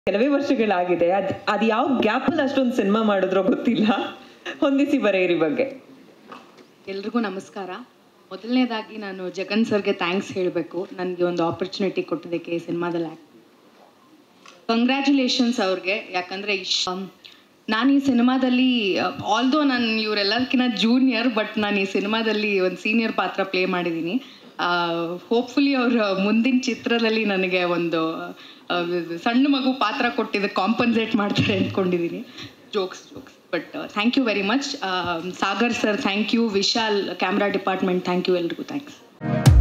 ಕೆಲವೇ ವರ್ಷಗಳಾಗಿದೆ ಅದ್ ಅದು ಯಾವ ಗ್ಯಾಪಲ್ಲಿ ಅಷ್ಟೊಂದು ಸಿನಿಮಾ ಮಾಡಿದ್ರೋ ಗೊತ್ತಿಲ್ಲ ಹೊಂದಿಸಿ ಬರೆಯಿರಿ ಬಗ್ಗೆ ಎಲ್ರಿಗೂ ನಮಸ್ಕಾರ ಮೊದಲನೇದಾಗಿ ನಾನು ಜಗನ್ ಸರ್ಗೆ ಥ್ಯಾಂಕ್ಸ್ ಹೇಳಬೇಕು ನನಗೆ ಒಂದು ಆಪರ್ಚುನಿಟಿ ಕೊಟ್ಟಿದ್ದಕ್ಕೆ ಈ ಸಿನಿಮಾದಲ್ಲಿ ಆ್ಯಕ್ಟ್ ಕಂಗ್ರ್ಯಾಚುಲೇಷನ್ಸ್ ಅವ್ರಿಗೆ ಯಾಕಂದರೆ ಇಶ್ ನಾನು ಈ ಸಿನಿಮಾದಲ್ಲಿ ಆಲ್ದೋ ನಾನು ಇವರೆಲ್ಲದಕ್ಕಿಂತ ಜೂನಿಯರ್ ಬಟ್ ನಾನು ಈ ಸಿನಿಮಾದಲ್ಲಿ ಒಂದು ಸೀನಿಯರ್ ಪಾತ್ರ ಪ್ಲೇ ಮಾಡಿದ್ದೀನಿ ಹೋಪ್ಫುಲಿ ಅವ್ರ ಮುಂದಿನ ಚಿತ್ರದಲ್ಲಿ ನನಗೆ ಒಂದು ಆ, ಸಣ್ಣ ಮಗು ಪಾತ್ರ ಕೊಟ್ಟಿದ್ದು ಕಾಂಪನ್ಸೇಟ್ ಮಾಡ್ತಾರೆ ಅಂದ್ಕೊಂಡಿದ್ದೀನಿ jokes jokes but thank you very much Sagar sir thank you Vishal camera department thank you ಎಲ್ರಿಗೂ ಥ್ಯಾಂಕ್ಸ್